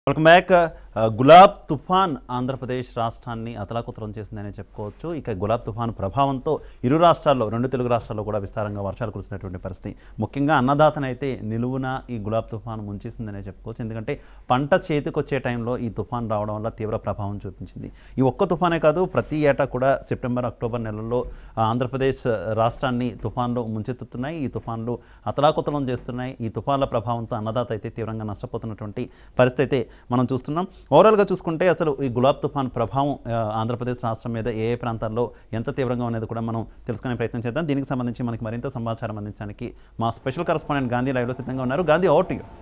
Welcome back ఆ, గులాబ్ తుఫాన్ ఆంధ్రప్రదేశ్ రాష్ట్రాన్ని అతలాకుతలం చేసిందని చెప్పుకోవచ్చు ఇక గులాబ్ తుఫాన్ ప్రభావంతో ఇరు రాష్ట్రాల్లో రెండు తెలుగు రాష్ట్రాల్లో కూడా విస్తారంగా వర్షాలు కురిసినటువంటి పరిస్థితి ముఖ్యంగా అన్నదాతనైతే నిలువున ఈ గులాబ్ తుఫాన్ ముంచేసిందనే చెప్పుకోవచ్చు ఎందుకంటే పంట చేతికి వచ్చే టైంలో ఈ తుఫాన్ రావడం వల్ల తీవ్ర ప్రభావం చూపించింది ఈ ఒక్క తుఫానే కాదు ప్రతి ఏటా కూడా సెప్టెంబర్ అక్టోబర్ నెలల్లో ఆ, ఆంధ్రప్రదేశ్ రాష్ట్రాన్ని తుఫాన్లు ముంచెత్తుతున్నాయి ఈ తుఫాన్లు అతలాకుతలం చేస్తున్నాయి ఈ తుఫాన్ల ప్రభావంతో అన్నదాత అయితే తీవ్రంగా నష్టపోతున్నటువంటి పరిస్థితి అయితే మనం చూస్తున్నాం ఓవరాల్గా చూసుకుంటే అసలు ఈ గులాబ్ తుఫాన్ ప్రభావం ఆ, ఆంధ్రప్రదేశ్ రాష్ట్రం మీద ఏ ఏ ప్రాంతాల్లో ఎంత తీవ్రంగా అనేది కూడా మనం తెలుసుకునే ప్రయత్నం చేద్దాం దీనికి సంబంధించి మనకి మరింత సమాచారం అందించడానికి మా స్పెషల్ కరస్పాండెంట్ గాంధీ లైవ్లో సిద్ధంగా ఉన్నారు గాంధీ అవుట్ యూ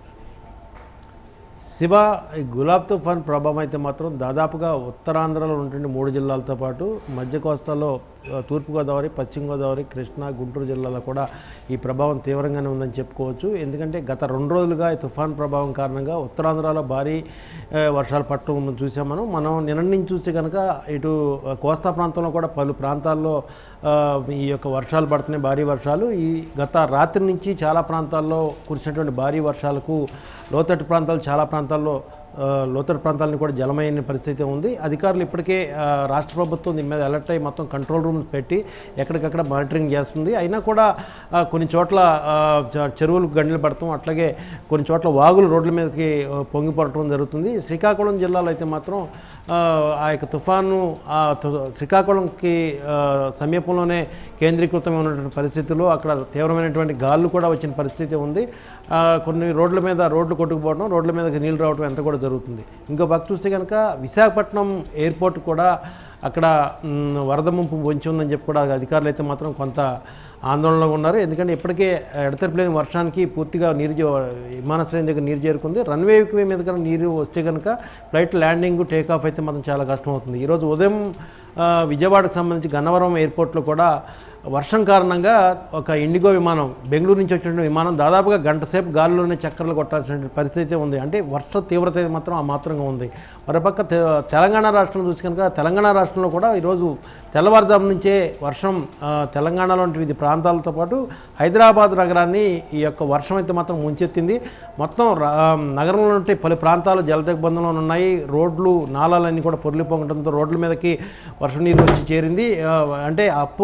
శివ ఈ గులాబ్ తుఫాన్ ప్రభావం అయితే మాత్రం దాదాపుగా ఉత్తరాంధ్రలో ఉన్నటువంటి మూడు జిల్లాలతో పాటు మధ్య కోస్తాలో ఆ, తూర్పుగోదావరి పశ్చిమ గోదావరి కృష్ణా గుంటూరు జిల్లాలో కూడా ఈ ప్రభావం తీవ్రంగానే ఉందని చెప్పుకోవచ్చు ఎందుకంటే గత రెండు రోజులుగా ఈ తుఫాన్ ప్రభావం కారణంగా ఉత్తరాంధ్రలో భారీ ఆ, వర్షాలు పట్టడం మనం చూసాం మనం మనం నిన్న నుంచి చూస్తే కనుక ఇటు ఆ, కోస్తా ప్రాంతంలో కూడా పలు ప్రాంతాల్లో ఆ, ఈ యొక్క వర్షాలు పడుతున్నాయి భారీ వర్షాలు ఈ గత రాత్రి నుంచి చాలా ప్రాంతాల్లో కురిసినటువంటి భారీ వర్షాలకు లోతట్టు ప్రాంతాలు చాలా ప్రాంతాల్లో ఆ, లోతట్టు ప్రాంతాలను కూడా జలమైన పరిస్థితి ఉంది అధికారులు ఇప్పటికే ఆ, రాష్ట్ర ప్రభుత్వం దీని మీద అలర్ట్ అయ్యి మొత్తం కంట్రోల్ రూమ్స్ పెట్టి ఎక్కడికక్కడ మానిటరింగ్ చేస్తుంది అయినా కూడా ఆ, కొన్ని చోట్ల ఆ, చ- చెరువులు గంటలు పడటం అట్లాగే కొన్ని చోట్ల వాగులు రోడ్ల మీదకి ఆ, పొంగి పడటం జరుగుతుంది శ్రీకాకుళం జిల్లాలో అయితే మాత్రం ఆ, ఆ యొక్క తుఫాను ఆ తు- శ్రీకాకుళంకి ఆ, సమీపంలోనే కేంద్రీకృతమై ఉన్నటువంటి పరిస్థితుల్లో అక్కడ తీవ్రమైనటువంటి గాళ్ళు కూడా వచ్చిన పరిస్థితి ఉంది ఆ, కొన్ని రోడ్ల మీద రోడ్లు కొట్టుకుపోవడం రోడ్ల మీదకి నీళ్లు రావడం ఎంత కూడా జరుగుతుంది ఇంకో పక్క చూస్తే కనుక విశాఖపట్నం ఎయిర్పోర్ట్ కూడా అక్కడ మ్, వరద ముంపు పొంచి ఉందని చెప్పి కూడా అధికారులు అయితే మాత్రం కొంత ఆందోళనలో ఉన్నారు ఎందుకంటే ఇప్పటికే ఎడతెరపులేని వర్షానికి పూర్తిగా నీరు చే- విమానాశ్రయం దగ్గర నీరు చేరుకుంది రన్వే మీద కనుక నీరు వస్తే కనుక ఫ్లైట్ ల్యాండింగ్ టేక్ ఆఫ్ అయితే మాత్రం చాలా కష్టం అవుతుంది ఈరోజు ఉదయం ఆ, విజయవాడకు సంబంధించి గన్నవరం ఎయిర్పోర్ట్లో కూడా వర్షం కారణంగా ఒక ఇండిగో విమానం బెంగళూరు నుంచి వచ్చిన విమానం దాదాపుగా గంట సేపు గాలిలోనే చక్కర్లు కొట్టాల్సిన పరిస్థితి ఉంది అంటే వర్ష తీవ్రత అయితే మాత్రం ఆ మాత్రంగా ఉంది మరోపక్క తె- తెలంగాణ రాష్ట్రం చూసి కనుక తెలంగాణ రాష్ట్రంలో కూడా ఈరోజు తెల్లవారుజాము నుంచే వర్షం ఆ, తెలంగాణలోని వివిధ ప్రాంతాలతో పాటు హైదరాబాద్ నగరాన్ని ఈ యొక్క వర్షం అయితే మాత్రం ముంచెత్తింది మొత్తం రా- నగరంలో ఉంటే పలు ప్రాంతాలు జలదిగ్బంధంలో ఉన్నాయి రోడ్లు నాలాలన్నీ కూడా పొర్లిపోవడంతో రోడ్ల మీదకి వర్షం నీరు వచ్చి చేరింది ఆ, అంటే అప్పు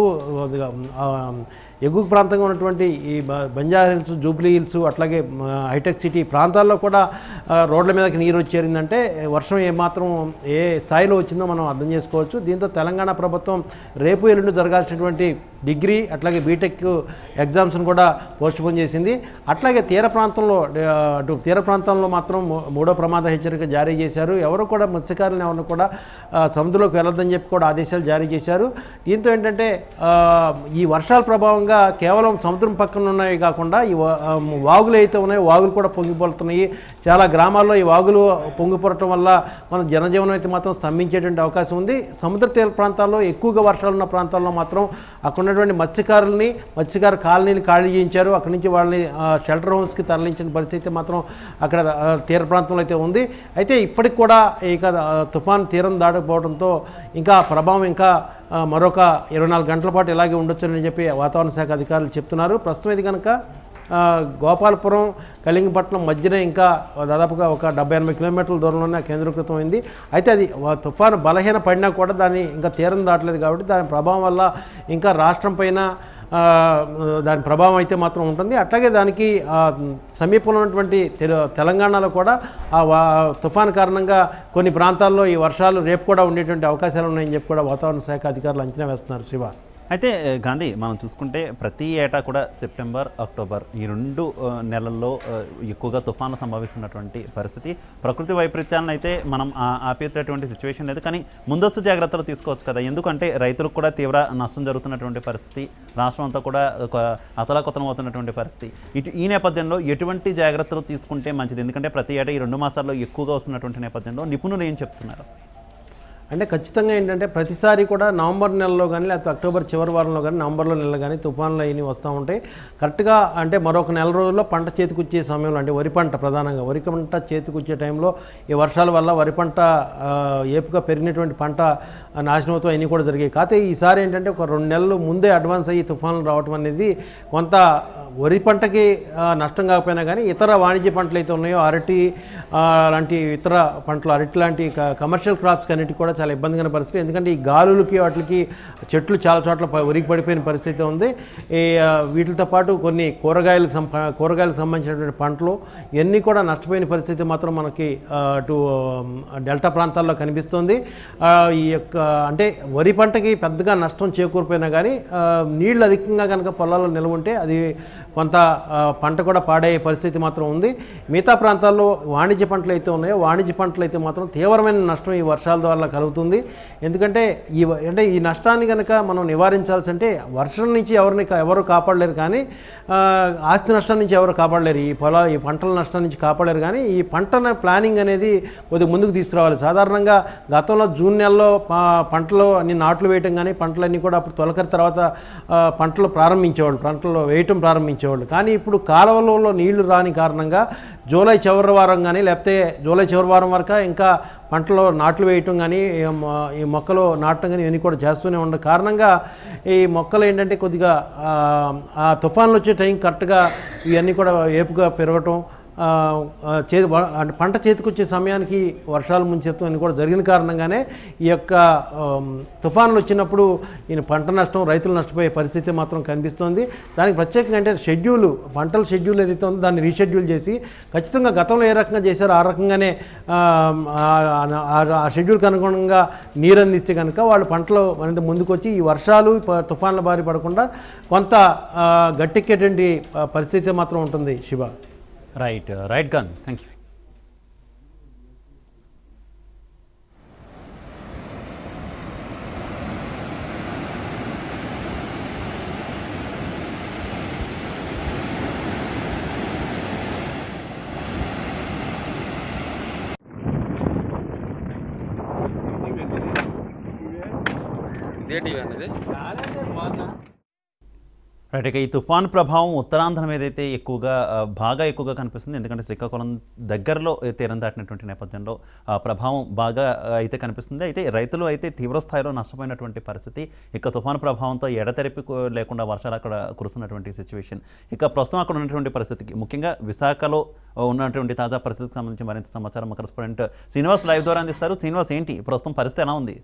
ఆ, ఎగువ ప్రాంతంగా ఉన్నటువంటి ఈ బ- బంజారా హిల్స్ జూబ్లీ హిల్స్ అట్లాగే మ, హైటెక్ సిటీ ప్రాంతాల్లో కూడా ఆ, రోడ్ల మీదకి నీరు వచ్చి చేరిందంటే వర్షం ఏమాత్రం ఏ స్థాయిలో వచ్చిందో మనం అర్థం చేసుకోవచ్చు దీంతో తెలంగాణ ప్రభుత్వం రేపు ఎల్లుండి జరగాల్సినటువంటి డిగ్రీ అట్లాగే బీటెక్ ఎగ్జామ్స్ను కూడా పోస్ట్ పోన్ చేసింది అట్లాగే తీర ప్రాంతంలో ఆ, అటు తీర ప్రాంతంలో మాత్రం మూ- మూడో ప్రమాద హెచ్చరిక జారీ చేశారు ఎవరు కూడా మత్స్యకారులను ఎవరిని కూడా ఆ, సముద్రంలోకి వెళ్ళొద్దని చెప్పి కూడా ఆదేశాలు జారీ చేశారు దీంతో ఏంటంటే ఆ, ఈ వర్షాల ప్రభావంగా కేవలం సముద్రం పక్కన ఉన్నాయి కాకుండా ఈ వా- ఆ, వాగులు అయితే ఉన్నాయో వాగులు కూడా పొంగిపోతున్నాయి చాలా గ్రామాల్లో ఈ వాగులు పొంగిపోవటం వల్ల మన జనజీవనం అయితే మాత్రం స్తంభించేటువంటి అవకాశం ఉంది సముద్ర తీర ప్రాంతాల్లో ఎక్కువగా వర్షాలు ఉన్న ప్రాంతాల్లో మాత్రం అక్కడ ఉన్నటువంటి మత్స్యకారుల్ని మత్స్యకార కాలనీని ఖాళీ చేయించారు అక్కడి నుంచి వాళ్ళని ఆ, షెల్టర్ హౌస్కి తరలించిన పరిస్థితి మాత్రం అక్కడ ఆ, తీర ప్రాంతంలో అయితే ఉంది అయితే ఇప్పటికి కూడా ఇక ఆ, తుఫాన్ తీరం దాటకపోవడంతో ఇంకా ప్రభావం ఇంకా ఆ, మరొక ఇరవై నాలుగు గంటల పాటు ఇలాగే ఉండొచ్చని చెప్పి వాతావరణ శాఖ అధికారులు చెప్తున్నారు ప్రస్తుతం ఇది కనుక ఆ, గోపాలపురం కళింగపట్నం మధ్యనే ఇంకా దాదాపుగా ఒక డెబ్బై ఎనభై కిలోమీటర్ల దూరంలోనే కేంద్రీకృతం అయింది అయితే అది వ- తుఫాను బలహీన పడినా కూడా దాన్ని ఇంకా తీరం దాటలేదు కాబట్టి దాని ప్రభావం వల్ల ఇంకా రాష్ట్రం పైన ఆ, దాని ప్రభావం అయితే మాత్రం ఉంటుంది అట్లాగే దానికి ఆ, సమీపంలో ఉన్నటువంటి తెల తెలంగాణలో కూడా ఆ వా తుఫాను కారణంగా కొన్ని ప్రాంతాల్లో ఈ వర్షాలు రేపు కూడా ఉండేటువంటి అవకాశాలు ఉన్నాయని చెప్పి కూడా వాతావరణ శాఖ అధికారులు అంచనా వేస్తున్నారు శివ అయితే ఏ, గాంధీ మనం చూసుకుంటే ప్రతి ఏటా కూడా సెప్టెంబర్ అక్టోబర్ ఈ రెండు ఆ, నెలల్లో ఆ, ఎక్కువగా తుఫాను సంభవిస్తున్నటువంటి పరిస్థితి ప్రకృతి వైపరీత్యాలను అయితే మనం ఆ- ఆపేటటువంటి సిచ్యువేషన్ లేదు కానీ ముందస్తు జాగ్రత్తలు తీసుకోవచ్చు కదా ఎందుకంటే రైతులకు కూడా తీవ్ర నష్టం జరుగుతున్నటువంటి పరిస్థితి రాష్ట్రం అంతా కూడా ఒక అతలాకుతలం అవుతున్నటువంటి పరిస్థితి ఇటు ఈ నేపథ్యంలో ఎటువంటి జాగ్రత్తలు తీసుకుంటే మంచిది ఎందుకంటే ప్రతి ఏటా ఈ రెండు మాసాల్లో ఎక్కువగా వస్తున్నటువంటి నేపథ్యంలో నిపుణులు ఏం చెప్తున్నారు అసలు? అంటే ఖచ్చితంగా ఏంటంటే ప్రతిసారి కూడా నవంబర్ నెలలో కానీ లేకపోతే అక్టోబర్ చివరి వారంలో కానీ నవంబర్లో నెలలో కానీ తుఫాన్లు అయినవి వస్తూ ఉంటాయి కరెక్ట్గా అంటే మరొక నెల రోజుల్లో పంట చేతికొచ్చే సమయంలో అంటే వరి పంట ప్రధానంగా వరి పంట చేతికొచ్చే టైంలో ఈ వర్షాల వల్ల వరి పంట ఆ, ఏపుగా పెరిగినటువంటి పంట ఆ, నాశనం అవుతాం అన్నీ కూడా జరిగాయి కాకపోతే ఈసారి ఏంటంటే ఒక రెండు నెలలు ముందే అడ్వాన్స్ అయ్యి తుఫాన్లు రావటం అనేది కొంత వరి పంటకి ఆ, నష్టం కాకపోయినా కానీ ఇతర వాణిజ్య పంటలు అయితే ఉన్నాయో అరటి ఆ, లాంటి ఇతర పంటలు అరటి లాంటి క- కమర్షియల్ క్రాప్స్ అన్నిటికీ కూడా చాలా ఇబ్బందికర పరిస్థితి ఎందుకంటే ఈ గాలులకి వాటికి చెట్లు చాలా చోట్ల ప- ఉరికి పడిపోయిన పరిస్థితి ఉంది ఈ ఆ, వీటితో పాటు కొన్ని కూరగాయలకు సం కూరగాయలకు సంబంధించినటువంటి పంటలు ఇవన్నీ కూడా నష్టపోయిన పరిస్థితి మాత్రం మనకి ఆ, అటు ఆ, డెల్టా ప్రాంతాల్లో కనిపిస్తుంది ఆ, ఈ యొక్క అంటే వరి పంటకి పెద్దగా నష్టం చేకూరిపోయినా కానీ ఆ, నీళ్లు అధికంగా కనుక పొలాల్లో నిల్వ ఉంటే అది కొంత ఆ, పంట కూడా పాడయ్యే పరిస్థితి మాత్రం ఉంది మిగతా ప్రాంతాల్లో వాణిజ్య పంటలు అయితే ఉన్నాయో వాణిజ్య పంటలు అయితే మాత్రం తీవ్రమైన నష్టం ఈ వర్షాల ద్వారా కలుగుతుంది ఎందుకంటే ఈ వ- అంటే ఈ నష్టాన్ని కనుక మనం నివారించాల్సి అంటే వర్షం నుంచి ఎవరిని కా- ఎవరు కాపాడలేరు కానీ ఆ, ఆస్తి నష్టం నుంచి ఎవరు కాపాడలేరు ఈ పొల ఈ పంటల నష్టం నుంచి కాపాడలేరు కానీ ఈ పంటన ప్లానింగ్ అనేది కొద్దిగా ముందుకు తీసుకురావాలి సాధారణంగా గతంలో జూన్ నెలలో ప- పంటలు అన్ని నాట్లు వేయటం కానీ పంటలన్నీ కూడా అప్పుడు తొలకరి తర్వాత ఆ, పంటలు ప్రారంభించేవాళ్ళు పంటలు వేయటం ప్రారంభించేవాళ్ళు కానీ ఇప్పుడు కాలువలలో నీళ్లు రాని కారణంగా జూలై చివరి వారం కానీ లేకపోతే జూలై చివరి వారం వరకు ఇంకా పంటలో నాట్లు వేయటం కానీ ఈ మొ- ఈ మొక్కలు నాటడం కానీ ఇవన్నీ కూడా చేస్తూనే ఉండే కారణంగా ఈ మొక్కలు ఏంటంటే కొద్దిగా ఆ, ఆ తుఫాన్లు వచ్చే టైం కరెక్ట్గా ఇవన్నీ కూడా ఏపుగా పెరగటం ఆ, ఆ, చే వ- అంటే పంట చేతికొచ్చే సమయానికి వర్షాలు ముంచెత్తం అని కూడా జరిగిన కారణంగానే ఈ యొక్క ఆమ్, తుఫాన్లు వచ్చినప్పుడు ఈయన పంట నష్టం రైతులు నష్టపోయే పరిస్థితి మాత్రం కనిపిస్తోంది దానికి ప్రత్యేకంగా అంటే షెడ్యూల్ పంటల షెడ్యూల్ ఏదైతే ఉందో దాన్ని రీషెడ్యూల్ చేసి ఖచ్చితంగా గతంలో ఏ రకంగా చేశారో ఆ రకంగానే ఆమ్, ఆ- ఆ- ఆ షెడ్యూల్కి అనుగుణంగా నీరు అందిస్తే కనుక వాళ్ళు పంటలు మరింత ముందుకొచ్చి ఈ వర్షాలు ప- తుఫాన్ల బారి పడకుండా కొంత ఆ, గట్టెక్కేటువంటి ప- పరిస్థితి మాత్రం ఉంటుంది శివ రైట్ రైట్ గన్ థ్యాంక్ యూ ఇదే టీవీ అన్నది రైట్ ఇక ఈ తుఫాన్ ప్రభావం ఉత్తరాంధ్ర మీద అయితే ఎక్కువగా ఆ, బాగా ఎక్కువగా కనిపిస్తుంది ఎందుకంటే శ్రీకాకుళం దగ్గరలో తీరం దాటినటువంటి నేపథ్యంలో ఆ ప్రభావం బాగా ఆ, అయితే కనిపిస్తుంది అయితే రైతులు అయితే తీవ్ర స్థాయిలో నష్టపోయినటువంటి పరిస్థితి ఇక తుఫాన్ ప్రభావంతో ఎడతెరిపి కూ- లేకుండా వర్షాలు అక్కడ కురుస్తున్నటువంటి సిచ్యువేషన్ ఇక ప్రస్తుతం అక్కడ ఉన్నటువంటి పరిస్థితికి ముఖ్యంగా విశాఖలో ఉన్నటువంటి తాజా పరిస్థితికి సంబంధించి మరింత సమాచారం మా కరెస్పాండెంట్ శ్రీనివాస్ లైవ్ ద్వారా అందిస్తారు శ్రీనివాస్ ఏంటి ప్రస్తుతం పరిస్థితి ఎలా ఉంది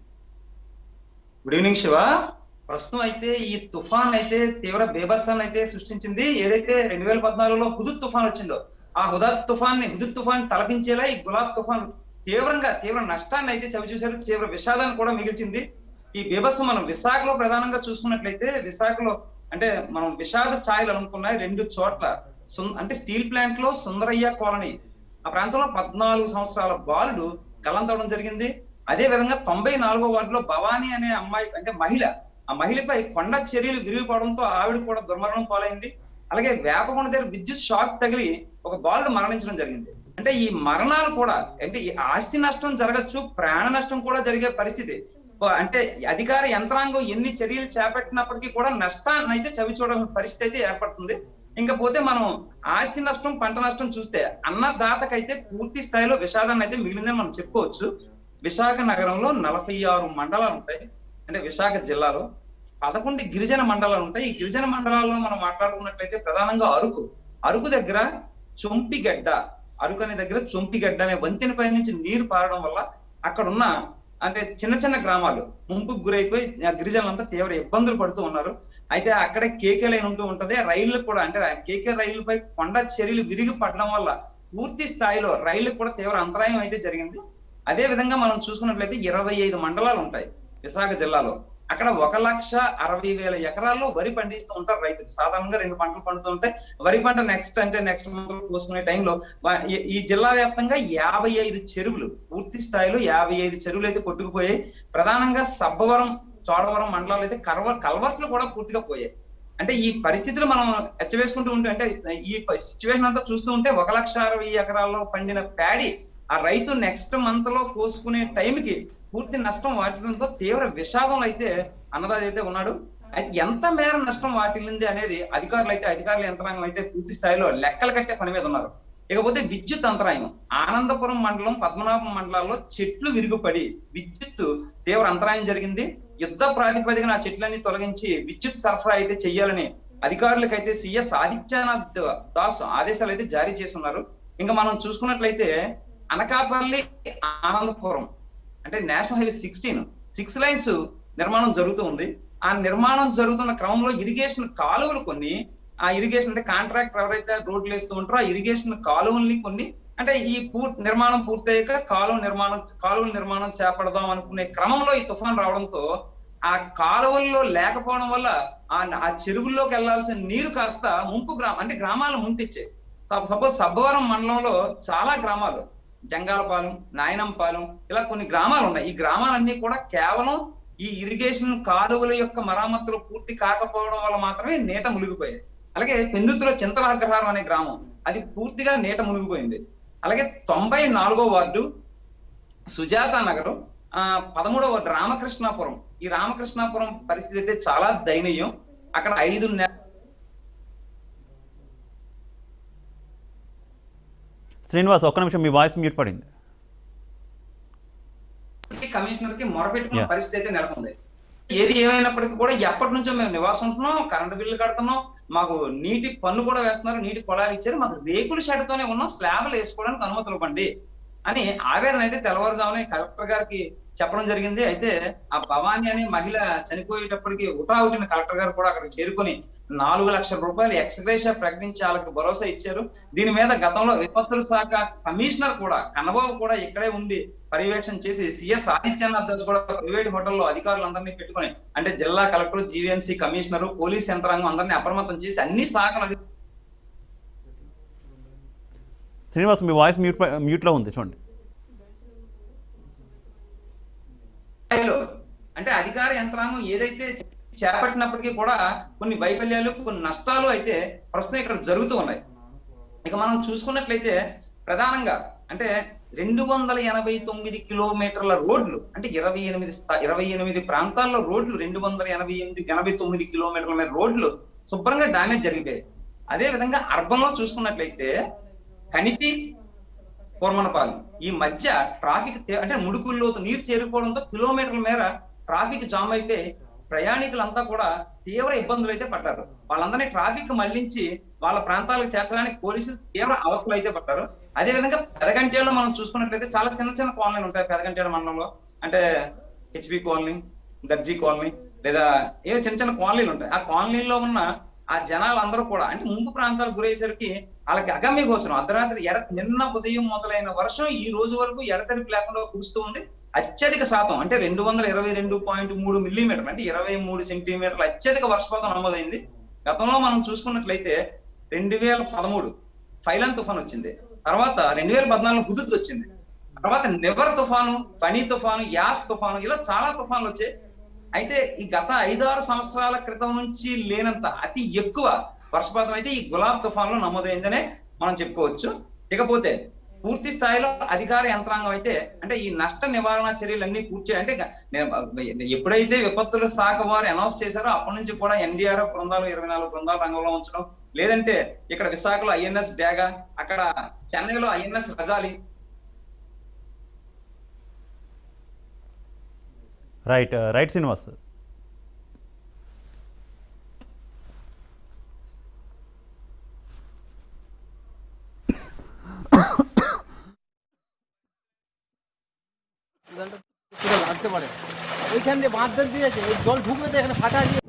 గుడ్ ఈవినింగ్ శివ ప్రస్తుతం అయితే ఈ తుఫాన్ అయితే తీవ్ర బేభత్సాన్ని అయితే సృష్టించింది ఏదైతే రెండు వేల పద్నాలుగులో హుదుత్ తుఫాన్ వచ్చిందో ఆ హుదత్ తుఫాన్ ని హుదుత్ తుఫాన్ తలపించేలా ఈ గులాబ్ తుఫాన్ తీవ్రంగా తీవ్ర నష్టాన్ని అయితే చవి చూశారు తీవ్ర విషాదాన్ని కూడా మిగిల్చింది ఈ బేభత్సం మనం విశాఖలో ప్రధానంగా చూసుకున్నట్లయితే విశాఖలో అంటే మనం విషాద ఛాయలు అనుకున్నాయి రెండు చోట్ల సుం- అంటే స్టీల్ ప్లాంట్ లో సుందరయ్య కాలనీ ఆ ప్రాంతంలో పద్నాలుగు సంవత్సరాల బాలుడు గల్లంతవడం జరిగింది అదే విధంగా తొంభై నాలుగో వార్డులో భవానీ అనే అమ్మాయి అంటే మహిళ ఆ మహిళపై కొండ చర్యలు విరిగిపోవడంతో ఆవిడ కూడా దుర్మరణం పాలైంది అలాగే వేపకొండ దగ్గర విద్యుత్ షాక్ తగిలి ఒక బాలుడు మరణించడం జరిగింది అంటే ఈ మరణాలు కూడా అంటే ఈ ఆస్తి నష్టం జరగచ్చు ప్రాణ నష్టం కూడా జరిగే పరిస్థితి ఓ- అంటే అధికార యంత్రాంగం ఎన్ని చర్యలు చేపట్టినప్పటికీ కూడా నష్టాన్ని అయితే చవి చూడాల్సిన పరిస్థితి అయితే ఏర్పడుతుంది ఇంకా పోతే మనం ఆస్తి నష్టం పంట నష్టం చూస్తే అన్నదాతకైతే పూర్తి స్థాయిలో విషాదాన్ని అయితే మిగిలిందని మనం చెప్పుకోవచ్చు విశాఖ నగరంలో నలభై ఆరు మండలాలు ఉంటాయి అంటే విశాఖ జిల్లాలో పదకొండు గిరిజన మండలాలు ఉంటాయి ఈ గిరిజన మండలాల్లో మనం మాట్లాడుకున్నట్లయితే ప్రధానంగా అరకు అరకు దగ్గర చొంపిగడ్డ అరకు అనే దగ్గర చొంపిగడ్డ అనే వంతెన పై నుంచి నీరు పారడం వల్ల అక్కడ ఉన్న అంటే చిన్న చిన్న గ్రామాలు ముంపుకు గురైపోయి ఆ గిరిజనులంతా తీవ్ర ఇబ్బందులు పడుతూ ఉన్నారు అయితే అక్కడే కేకే లైన్ ఉంటూ ఉంటది రైళ్లు కూడా అంటే కేకే రైళ్లపై కొండ చర్యలు విరిగి పడడం వల్ల పూర్తి స్థాయిలో రైళ్లకు కూడా తీవ్ర అంతరాయం అయితే జరిగింది అదే విధంగా మనం చూసుకున్నట్లయితే ఇరవై ఐదు మండలాలు ఉంటాయి విశాఖ జిల్లాలో అక్కడ ఒక లక్ష అరవై వేల ఎకరాల్లో వరి పండిస్తూ ఉంటారు రైతులు సాధారణంగా రెండు పంటలు పండుతూ ఉంటాయి వరి పంట నెక్స్ట్ అంటే నెక్స్ట్ మంత్ పోసుకునే టైంలో వా- ఈ- ఈ జిల్లా వ్యాప్తంగా యాభై ఐదు చెరువులు పూర్తి స్థాయిలో యాభై ఐదు చెరువులు అయితే కొట్టుకుపోయాయి ప్రధానంగా సబ్బవరం చోడవరం మండలాలు అయితే కల్వ కల్వర్ట్లు కూడా పూర్తిగా పోయాయి అంటే ఈ పరిస్థితులు మనం హెచ్చవేసుకుంటూ ఉంటే అంటే ఈ సిచ్యువేషన్ అంతా చూస్తూ ఉంటే ఒక లక్ష అరవై ఎకరాల్లో పండిన ప్యాడీ ఆ రైతు నెక్స్ట్ మంత్ లో కోసుకునే టైంకి పూర్తి నష్టం వాటిల్లంతో తీవ్ర విషాదంలో అయితే అన్నదాత అయితే ఉన్నాడు అయితే ఎంత మేర నష్టం వాటిల్లింది అనేది అధికారులు అయితే అధికారుల యంత్రాంగం అయితే పూర్తి స్థాయిలో లెక్కలు కట్టే పని మీద ఉన్నారు ఇకపోతే విద్యుత్ అంతరాయం ఆనందపురం మండలం పద్మనాభం మండలాల్లో చెట్లు విరుగుపడి విద్యుత్ తీవ్ర అంతరాయం జరిగింది యుద్ధ ప్రాతిపదికన ఆ చెట్లన్నీ తొలగించి విద్యుత్ సరఫరా అయితే చెయ్యాలని అధికారులకైతే సిఎస్ ఆదిత్యనాథ్ దాస్ ఆదేశాలు అయితే జారీ చేసి ఉన్నారు ఇంకా మనం చూసుకున్నట్లయితే అనకాపల్లి ఆనందపురం అంటే national highway sixteen six lines నిర్మాణం జరుగుతూ ఉంది ఆ నిర్మాణం జరుగుతున్న క్రమంలో ఇరిగేషన్ కాలువలు కొన్ని ఆ ఇరిగేషన్ అంటే కాంట్రాక్టర్ ఎవరైతే రోడ్లు వేస్తూ ఉంటారో ఆ ఇరిగేషన్ కాలువల్ని కొన్ని అంటే ఈ పూర్తి నిర్మాణం పూర్తయ్యాక కాలువ నిర్మాణం కాలువల నిర్మాణం చేపడదాం అనుకునే క్రమంలో ఈ తుఫాన్ రావడంతో ఆ కాలువల్లో లేకపోవడం వల్ల ఆ ఆ చెరువుల్లోకి వెళ్లాల్సిన నీరు కాస్త ముంపు గ్రామం అంటే గ్రామాలు ముంతిచ్చాయి సపోజ్ సబ్బవరం మండలంలో చాలా గ్రామాలు జంగాలపాలెం నాయనంపాలెం ఇలా కొన్ని గ్రామాలు ఉన్నాయి ఈ గ్రామాలన్నీ కూడా కేవలం ఈ ఇరిగేషన్ కాలువల యొక్క మరామతులు పూర్తి కాకపోవడం వల్ల మాత్రమే నీట మునిగిపోయాయి అలాగే పెందుతులో చింతలగ్రహారం అనే గ్రామం అది పూర్తిగా నీట మునిగిపోయింది అలాగే తొంభై నాలుగో వార్డు సుజాత నగరం ఆ పదమూడవ వార్డు రామకృష్ణాపురం ఈ రామకృష్ణాపురం పరిస్థితి అయితే చాలా దయనీయం అక్కడ ఐదు నె- శ్రీనివాస్ ఒక్క నిమిషం మీ వాయిస్ మ్యూట్ పడింది కమిషనర్ కి మొరపెట్టుకున్న Yeah. పరిస్థితి అయితే నెలకొంది ఏది ఏమైనప్పటికీ కూడా ఎప్పటి నుంచో మేము నివాసం ఉంటున్నాం కరెంటు బిల్లు కడుతున్నాం మాకు నీటి పన్ను కూడా వేస్తున్నారు నీటి పొలాలు ఇచ్చారు మాకు రేకుల షెడ్తోనే ఉన్నాం స్లాబ్లు వేసుకోవడానికి అనుమతులు ఇవ్వండి అని ఆవేదన అయితే తెల్లవారుజామునే కలెక్టర్ గారికి చెప్పడం జరిగింది అయితే ఆ భవానీ అనే మహిళ చనిపోయేటప్పటికి ఉటావుటిన కలెక్టర్ గారు కూడా అక్కడికి చేరుకొని నాలుగు లక్షల రూపాయలు ఎక్స్గ్రేషియా ప్రకటించి వాళ్ళకి భరోసా ఇచ్చారు దీని మీద గతంలో విపత్తుల శాఖ కమిషనర్ కూడా కన్నబాబు కూడా ఇక్కడే ఉండి పర్యవేక్షణ చేసి సిఎస్ ఆదిత్యనాథ్ దాస్ కూడా ప్రైవేట్ హోటల్లో అధికారులందరినీ పెట్టుకొని అంటే జిల్లా కలెక్టర్ జీవీఎంసీ కమిషనర్ పోలీస్ యంత్రాంగం అందరినీ అప్రమత్తం చేసి అన్ని శాఖల అధి- శ్రీనివాస్ మీ వాయిస్ మ్యూట్ ప- మ్యూట్లో ఉంది చూడండి స్థాయిలో అంటే అధికార యంత్రాంగం ఏదైతే చేపట్టినప్పటికీ కూడా కొన్ని వైఫల్యాలు కొన్ని నష్టాలు అయితే ప్రస్తుతం ఇక్కడ జరుగుతూ ఉన్నాయి ఇక మనం చూసుకున్నట్లయితే ప్రధానంగా అంటే రెండు వందల ఎనభై తొమ్మిది కిలోమీటర్ల రోడ్లు అంటే ఇరవై ఎనిమిది స్థా- ఇరవై ఎనిమిది ప్రాంతాల్లో రోడ్లు రెండు వందల ఎనభై ఎనిమిది ఎనభై తొమ్మిది కిలోమీటర్ల మీద రోడ్లు శుభ్రంగా డ్యామేజ్ జరిగిపోయాయి అదే విధంగా అర్బన్ లో చూసుకున్నట్లయితే కనితి కూర్మనపాలెం ఈ మధ్య ట్రాఫిక్ తే- అంటే ముడుకుల్లోతు నీరు చేరుకోవడంతో కిలోమీటర్ల మేర ట్రాఫిక్ జామ్ అయిపోయి ప్రయాణికులంతా కూడా తీవ్ర ఇబ్బందులు అయితే పడ్డారు వాళ్ళందరినీ ట్రాఫిక్ మళ్లించి వాళ్ళ ప్రాంతాలకు చేర్చడానికి పోలీసులు తీవ్ర అవస్థలు అయితే పడ్డారు అదే విధంగా పెదగంటేలో మనం చూసుకున్నట్లయితే చాలా చిన్న చిన్న కాలనీలు ఉంటాయి పెదగంటేల మండలంలో అంటే హెచ్బి కాలనీ దర్జీ కాలనీ లేదా ఏ చిన్న చిన్న కాలనీలు ఉంటాయి ఆ కాలనీలో ఉన్న ఆ జనాలందరూ కూడా అంటే ముంపు ప్రాంతాలకు గురయ్యేసరికి వాళ్ళకి అగమ్య గోచరం అర్ధరాత్రి ఎడ నిన్న ఉదయం మొదలైన వర్షం ఈ రోజు వరకు ఎడతెరిపి లేకుండా కురుస్తూ ఉంది అత్యధిక శాతం అంటే రెండు వందల ఇరవై రెండు పాయింట్ మూడు మిల్లీమీటర్లు అంటే ఇరవై మూడు సెంటీమీటర్ల అత్యధిక వర్షపాతం నమోదైంది గతంలో మనం చూసుకున్నట్లయితే రెండు వేల పదమూడు ఫైలన్ తుఫాన్ వచ్చింది తర్వాత రెండు వేల పద్నాలుగు హుదుత్ వచ్చింది తర్వాత నెవర్ తుఫాను ఫణి తుఫాను యాస్ తుఫాను ఇలా చాలా తుఫాన్లు వచ్చాయి అయితే ఈ గత ఐదారు సంవత్సరాల క్రితం నుంచి లేనంత అతి ఎక్కువ వర్షపాతం అయితే ఈ గులాబ్ తుఫాన్ లో నమోదైందనే మనం చెప్పుకోవచ్చు ఇకపోతే పూర్తి స్థాయిలో అధికార యంత్రాంగం అయితే అంటే ఈ నష్ట నివారణ చర్యలన్నీ పూర్తి చేయాలి. అంటే ఇక నేను ఎప్పుడైతే విపత్తుల శాఖ వారు అనౌన్స్ చేశారో అప్పటి నుంచి కూడా ఎన్డీఆర్ఎఫ్ బృందాలు ఇరవై నాలుగు బృందాలు రంగంలో ఉంచడం లేదంటే ఇక్కడ విశాఖలో ఐఎన్ఎస్ డ్యాగా అక్కడ చెన్నైలో INS Rajali right right Srinivas পুরো লাগতে পারে ওইখান দিয়ে বাঁধ দিয়েছে ওই জল ঢুকবে তো এখানে ফাটা দিয়ে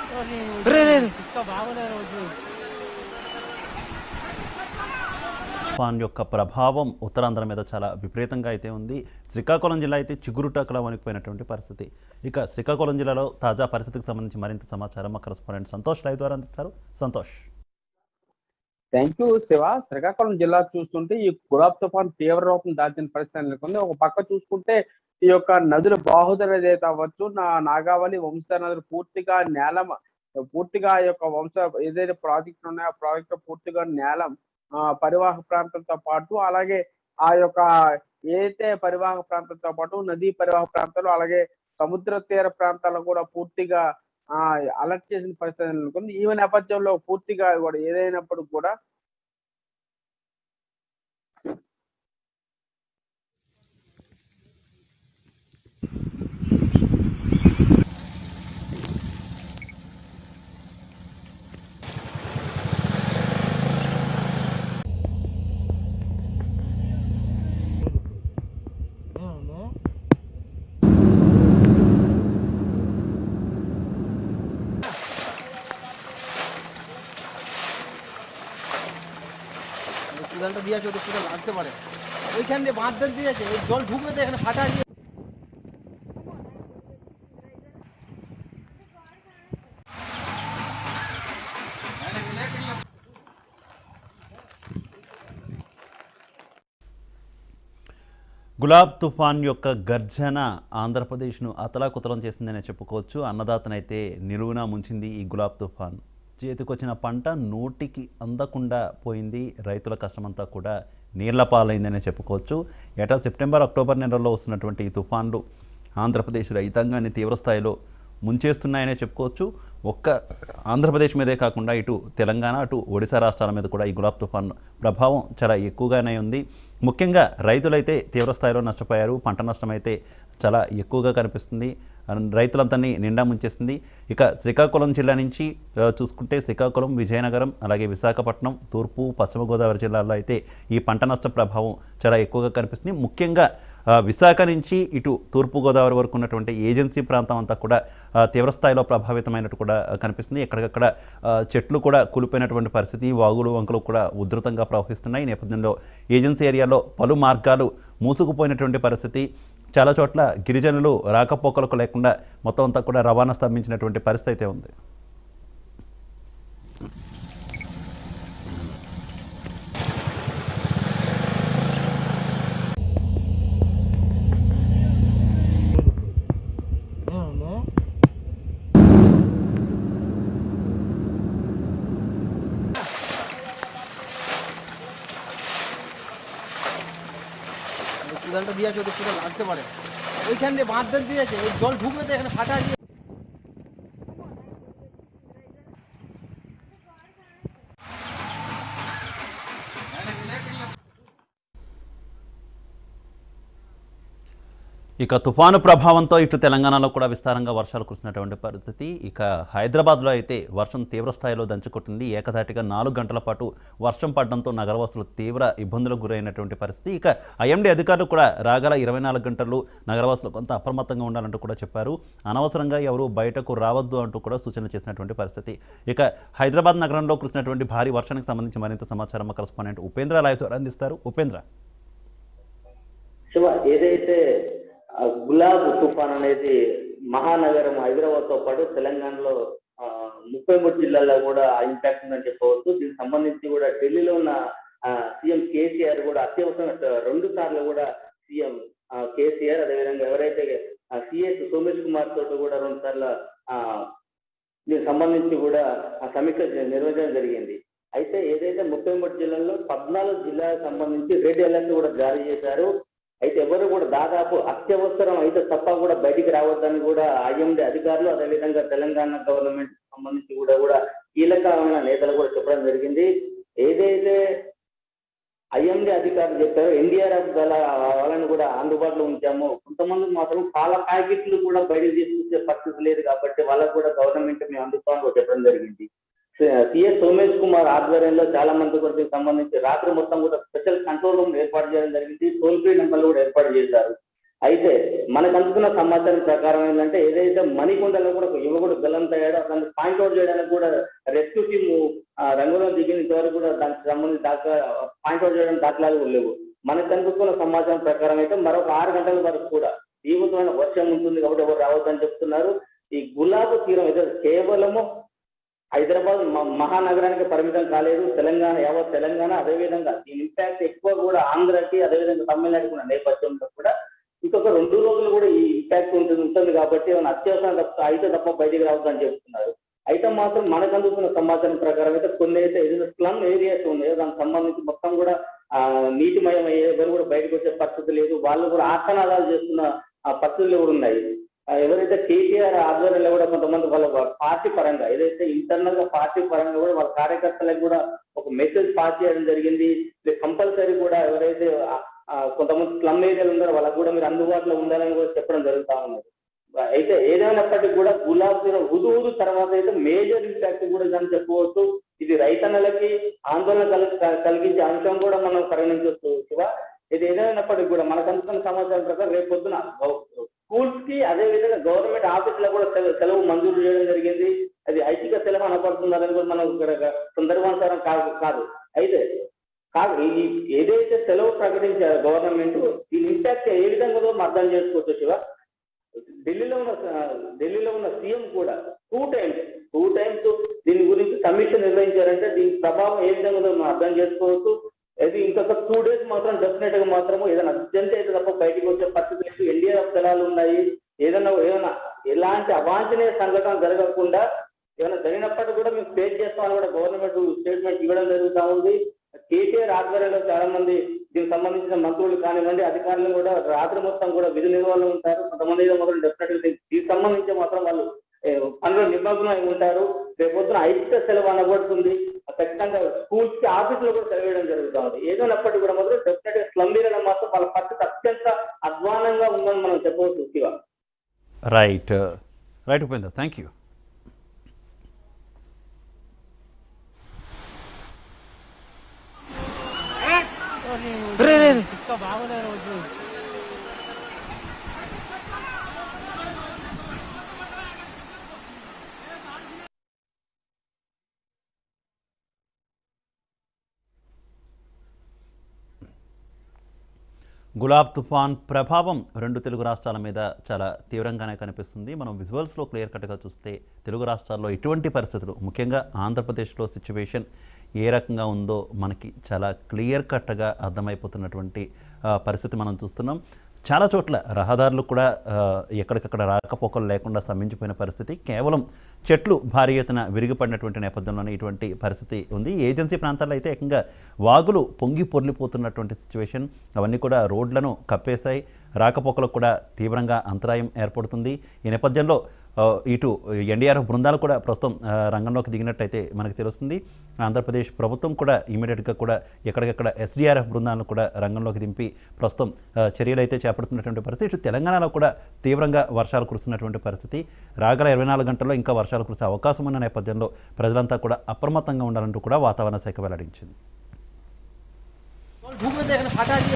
రే రే రే తుఫాన్ యొక్క ప్రభావం ఉత్తరాంధ్ర మీద చాలా విపరీతంగా అయితే ఉంది శ్రీకాకుళం జిల్లా అయితే చిగురుటాకులా వణికిపోయినటువంటి పరిస్థితి ఇక శ్రీకాకుళం జిల్లాలో తాజా పరిస్థితికి సంబంధించి మరింత సమాచారం మా కరెస్పాండెంట్ సంతోష్ లైవ్ ద్వారా అందిస్తారు సంతోష్ థ్యాంక్ యూ శివ శ్రీకాకుళం జిల్లా చూస్తుంటే ఈ గులాబ్ తుఫాన్ తీవ్ర రూపం దాల్చిన పరిస్థితి నెలకొంది ఒక పక్క చూసుకుంటే ఈ యొక్క నదుల బాహుదర ఏదైతే అవ్వచ్చు నా నాగావళి వంశధార నదులు పూర్తిగా నేల పూర్తిగా ఆ యొక్క వంశ ఏదైతే ప్రాజెక్టులు ఉన్నాయో ఆ ప్రాజెక్టు పూర్తిగా నేలం ఆ, పరివాహక ప్రాంతంతో పాటు అలాగే ఆ యొక్క ఏదైతే పరివాహక ప్రాంతంతో పాటు నదీ పరివాహక ప్రాంతాలు అలాగే సముద్ర తీర ప్రాంతాల్లో కూడా పూర్తిగా ఆ అలర్ట్ చేసిన పరిస్థితి నెలకొంది ఈ నేపథ్యంలో పూర్తిగా కూడా ఏదైనప్పుడు కూడా কুড়ালটা দিয়েছে ওটা পুরো লাগতে পারে ওইখান দিয়ে বাঁধ দিয়েছে ওই জল ঢুকবে তো এখানে ফাটা দিয়ে గులాబ్ తుఫాన్ యొక్క గర్జన ఆంధ్రప్రదేశ్ను అతలాకుతలం చేసిందనే చెప్పుకోవచ్చు అన్నదాతనైతే నిలువునా ముంచింది ఈ గులాబ్ తుఫాన్ చేతికొచ్చిన పంట నోటికి అందకుండా పోయింది రైతుల కష్టమంతా కూడా నీళ్ల పాలైందనే చెప్పుకోవచ్చు ఏటా సెప్టెంబర్ అక్టోబర్ నెలల్లో వస్తున్నటువంటి ఈ తుఫాన్లు ఆంధ్రప్రదేశ్ రైతాంగాన్ని తీవ్రస్థాయిలో ముంచేస్తున్నాయనే చెప్పుకోవచ్చు ఒక్క ఆంధ్రప్రదేశ్ మీదే కాకుండా ఇటు తెలంగాణ అటు ఒడిశా రాష్ట్రాల మీద కూడా ఈ గులాబ్ తుఫాన్ ప్రభావం చాలా ఎక్కువగానే ఉంది ముఖ్యంగా రైతులైతే తీవ్రస్థాయిలో నష్టపోయారు పంట నష్టం అయితే చాలా ఎక్కువగా కనిపిస్తుంది అన్- రైతులందరినీ నిండా ముంచేస్తుంది ఇక శ్రీకాకుళం జిల్లా నుంచి ఆ, చూసుకుంటే శ్రీకాకుళం విజయనగరం అలాగే విశాఖపట్నం తూర్పు పశ్చిమ గోదావరి జిల్లాల్లో అయితే ఈ పంట నష్ట ప్రభావం చాలా ఎక్కువగా కనిపిస్తుంది ముఖ్యంగా ఆ, విశాఖ నుంచి ఇటు తూర్పు గోదావరి వరకు ఉన్నటువంటి ఏజెన్సీ ప్రాంతం అంతా కూడా ఆ, తీవ్రస్థాయిలో ప్రభావితమైనట్టు కూడా ఆ, కనిపిస్తుంది ఎక్కడికక్కడ ఆ, చెట్లు కూడా కూలిపోయినటువంటి పరిస్థితి వాగులు వంకలు కూడా ఉధృతంగా ప్రవహిస్తున్నాయి ఈ నేపథ్యంలో ఏజెన్సీ ఏరియాలో పలు మార్గాలు మూసుకుపోయినటువంటి పరిస్థితి చాలా చోట్ల గిరిజనులు రాకపోకలకు లేకుండా మొత్తం అంతా కూడా రవాణా స్తంభించినటువంటి పరిస్థితి అయితే ఉంది ওই কুড়ালটা দিয়েছে ওটা পুরো লাগতে পারে ওইখান দিয়ে বাঁধ দিয়েছে ওই জল ঢুকবে তো এখানে ফাটা দিয়ে ఇక తుఫాను ప్రభావంతో ఇటు తెలంగాణలో కూడా విస్తారంగా వర్షాలు కురిసినటువంటి పరిస్థితి ఇక హైదరాబాద్లో అయితే వర్షం తీవ్ర స్థాయిలో దంచుకొట్టింది ఏకధాటిగా నాలుగు గంటల పాటు వర్షం పడడంతో నగరవాసులు తీవ్ర ఇబ్బందులకు గురైనటువంటి పరిస్థితి ఇక ఐఎండీ అధికారులు కూడా రాగల ఇరవై నాలుగు గంటలు నగరవాసులు కొంత అప్రమత్తంగా ఉండాలంటూ కూడా చెప్పారు అనవసరంగా ఎవరు బయటకు రావద్దు అంటూ కూడా సూచన చేసినటువంటి పరిస్థితి ఇక హైదరాబాద్ నగరంలో కురిసినటువంటి భారీ వర్షానికి సంబంధించి మరింత సమాచారం మా కరస్పాండెంట్ ఉపేంద్ర లైవ్ ద్వారా అందిస్తారు ఉపేంద్ర శివ ఏదైతే ఆ, గులాబ్ తుఫాన్ అనేది మహానగరం హైదరాబాద్ తో పాటు తెలంగాణలో ఆ, ముప్పై మూడు జిల్లాల్లో కూడా ఇంపాక్ట్ ఉందని చెప్పవచ్చు దీనికి సంబంధించి కూడా ఢిల్లీలో ఉన్న ఆ, సీఎం కేసీఆర్ కూడా అత్యవసర రెండు సార్లు కూడా సీఎం ఆ, కేసీఆర్ అదేవిధంగా ఎవరైతే సిఎస్ సోమేష్ కుమార్ తోటి కూడా రెండు సార్లు ఆ, దీనికి సంబంధించి కూడా ఆ సమీక్ష జ- నిర్వహించడం జరిగింది అయితే ఏదైతే ముప్పై మూడు జిల్లాల్లో పద్నాలుగు జిల్లాలకు సంబంధించి రెడ్ అలర్ట్ కూడా జారీ చేశారు అయితే ఎవరు కూడా దాదాపు అత్యవసరం అయితే తప్ప కూడా బయటికి రావద్దని కూడా ఐఎండి అధికారులు అదేవిధంగా తెలంగాణ గవర్నమెంట్ సంబంధించి కూడా కూడా కీలకమైన నేతలు కూడా చెప్పడం జరిగింది ఏదైతే ఐఎండి అధికారులు చెప్పారు ఎన్డీఆర్ఎఫ్ గల వాళ్ళని కూడా అందుబాటులో ఉంచాము కొంతమందికి మాత్రం పాల ప్యాకెట్లు కూడా బయటకు తీసుకొచ్చే పరిస్థితి లేదు కాబట్టి వాళ్ళకు కూడా గవర్నమెంట్ మేము అందుబాటులో చెప్పడం జరిగింది సిఎస్ సోమేష్ కుమార్ ఆధ్వర్యంలో చాలా మంది కూడా దీనికి సంబంధించి రాత్రి మొత్తం కూడా స్పెషల్ కంట్రోల్ రూమ్ ఏర్పాటు చేయడం జరిగింది టోల్ ఫ్రీ నెంబర్లు కూడా ఏర్పాటు చేశారు అయితే మనకు అందుకున్న సమాచారం ప్రకారం ఏంటంటే ఏదైతే మణికొండలో కూడా ఒక యువకుడు గల్లంత అయ్యాడో దాన్ని పాయింట్ అవుట్ చేయడానికి కూడా రెస్క్యూ టీమ్ రంగంలో దిగిన ఇంతవరకు కూడా దానికి సంబంధించి దాకా పాయింట్ అవుట్ చేయడానికి దాఖలాలు కూడా లేవు మనకు కనిపిస్తున్న సమాచారం ప్రకారం అయితే మరొక ఆరు గంటల వరకు కూడా తీవ్రమైన వర్షం ఉంటుంది కాబట్టి ఎవరు రావద్దని చెప్తున్నారు ఈ గులాబీ తీరం అయితే కేవలము హైదరాబాద్ మ- మహానగరానికి పరిమితం కాలేదు తెలంగాణ యావత్ తెలంగాణ అదేవిధంగా దీని ఇంపాక్ట్ ఎక్కువ కూడా ఆంధ్రకి అదేవిధంగా తమిళనాడుకి ఉన్న నేపథ్యంలో కూడా ఇంకొక రెండు రోజులు కూడా ఈ ఇంపాక్ట్ ఉంటుంది ఉంటుంది కాబట్టి ఏమైనా అత్యవసరం తప్ప అయితే తప్ప బయటికి రావద్దని చెప్తున్నారు అయితే మాత్రం మనకు అందుతున్న సమాచారం ప్రకారం అయితే కొన్ని అయితే ఏదైనా స్లమ్ ఏరియాస్ ఉన్నాయో దానికి సంబంధించి మొత్తం కూడా ఆ, నీటిమయం అయ్యే ఎవరు కూడా బయటకు వచ్చే పరిస్థితి లేదు వాళ్ళు కూడా ఆర్తనాదాలు చేస్తున్న ఆ పరిస్థితులు కూడా ఉన్నాయి ఆ, ఎవరైతే కేటీఆర్ ఆధ్వర్యంలో కూడా కొంతమంది వాళ్ళ పార్టీ పరంగా ఏదైతే ఇంటర్నల్ గా పార్టీ పరంగా కూడా వాళ్ళ కార్యకర్తలకు కూడా ఒక మెసేజ్ పాస్ చేయడం జరిగింది కంపల్సరీ కూడా ఎవరైతే ఆ, ఆ, కొంతమంది స్లమ్ ఏరియాలు ఉన్నారో వాళ్ళకు కూడా మీరు అందుబాటులో ఉండాలని కూడా చెప్పడం జరుగుతా ఉన్నది అయితే ఏదైనప్పటికీ కూడా గులాబ్ తీరం హుదు హుదు తర్వాత అయితే మేజర్ ఇంపాక్ట్ కూడా దాన్ని చెప్పవచ్చు ఇది రైతన్నలకి ఆందోళన కలి- కలిగించే అంశం కూడా మనం పరిగణించవచ్చు శివ ఇది ఏదైనప్పటికీ కూడా మనకు అందుతున్న సమాచారం ప్రకారం రేపు పొద్దున స్కూల్స్ కి అదే విధంగా గవర్నమెంట్ ఆఫీసులో కూడా సెలవు సెలవు మంజూరు చేయడం జరిగింది అది ఐచ్ఛిక సెలవు అనపడుతుందని కూడా మనం ఇక్కడ సందర్భానుసారం కాదు కాదు అయితే కాదు ఈ ఏదైతే సెలవు ప్రకటించారో గవర్నమెంట్ దీని ఇంపాక్ట్ ఏ విధంగా ఉందో మనం అర్థం చేసుకోవచ్చు శివ ఢిల్లీలో ఉన్న ఢిల్లీలో ఉన్న సీఎం కూడా టూ టైమ్స్ టూ టైమ్స్ దీని గురించి సమీక్ష నిర్వహించారంటే దీని ప్రభావం ఏ విధంగా ఉందో మనం అర్థం చేసుకోవచ్చు అది ఇంకొక టూ డేస్ మాత్రం డెఫినెట్ గా మాత్రము ఏదైనా అర్జెంట్ అయితే తప్ప బయటికి వచ్చే పరిస్థితి లేదు ఎన్డీఆర్ఎఫ్ దళాలు ఉన్నాయి ఏదైనా ఏదైనా ఎలాంటి అవాంఛనీయ సంఘటన జరగకుండా ఏమైనా జరిగినప్పటికీ కూడా మేము ఫేస్ చేస్తామని కూడా గవర్నమెంట్ స్టేట్మెంట్ ఇవ్వడం జరుగుతా ఉంది కేటీఆర్ ఆధ్వర్యంలో చాలా మంది దీనికి సంబంధించిన మంత్రులు కానివ్వండి అధికారులు కూడా రాత్రి మొత్తం కూడా విధి నిర్వహణ ఉంటారు కొంతమంది అయితే మాత్రం డెఫినెట్ గా దీనికి సంబంధించి మాత్రం వాళ్ళు ఏ, పనిలో నిమగ్నం అయి ఉంటారు రేపు పొద్దున ఐక్య సెలవు అనబడుతుంది ఖచ్చితంగా స్కూల్స్ కి ఆఫీసులో కూడా సెలవు వేయడం జరుగుతా ఉంది ఏదైనప్పటికీ కూడా మాత్రం డెఫినెట్ గా స్లమ్ ఏరియాలో మాత్రం వాళ్ళ పరిస్థితి అత్యంత అధ్వానంగా ఉందని మనం చెప్పవచ్చు Shiva right right Upender thank you Gulab తుఫాన్ ప్రభావం రెండు తెలుగు రాష్ట్రాల మీద చాలా తీవ్రంగానే కనిపిస్తుంది మనం విజువల్స్లో క్లియర్ కట్గా చూస్తే తెలుగు రాష్ట్రాల్లో ఎటువంటి పరిస్థితులు ముఖ్యంగా ఆంధ్రప్రదేశ్లో సిచ్యువేషన్ ఏ రకంగా ఉందో మనకి చాలా క్లియర్ కట్గా అర్థమైపోతున్నటువంటి ఆ, పరిస్థితి మనం చూస్తున్నాం చాలా చోట్ల రహదారులు కూడా ఆ, ఎక్కడికక్కడ రాకపోకలు లేకుండా స్తంభించిపోయిన పరిస్థితి కేవలం చెట్లు భారీ ఎత్తున విరిగిపడినటువంటి నేపథ్యంలోనే ఇటువంటి పరిస్థితి ఉంది ఏజెన్సీ ప్రాంతాల్లో అయితే ఏకంగా వాగులు పొంగి పొర్లిపోతున్నటువంటి సిచ్యువేషన్ అవన్నీ కూడా రోడ్లను కప్పేశాయి రాకపోకలకు కూడా తీవ్రంగా అంతరాయం ఏర్పడుతుంది ఈ నేపథ్యంలో ఆ, ఇటు ఎన్డీఆర్ఎఫ్ బృందాలు కూడా ప్రస్తుతం ఆ, రంగంలోకి దిగినట్టయితే మనకు తెలుస్తుంది ఆంధ్రప్రదేశ్ ప్రభుత్వం కూడా ఇమీడియట్గా కూడా ఎక్కడికెక్కడ ఎస్డీఆర్ఎఫ్ బృందాలను కూడా రంగంలోకి దింపి ప్రస్తుతం ఆ, చర్యలు అయితే చేపడుతున్నటువంటి పరిస్థితి ఇటు తెలంగాణలో కూడా తీవ్రంగా వర్షాలు కురుస్తున్నటువంటి పరిస్థితి రాగల ఇరవై నాలుగు గంటల్లో ఇంకా వర్షాలు కురిసే అవకాశం ఉన్న నేపథ్యంలో ప్రజలంతా కూడా అప్రమత్తంగా ఉండాలంటూ కూడా వాతావరణ శాఖ వెల్లడించింది ढूंढ में देखना फाटा दिया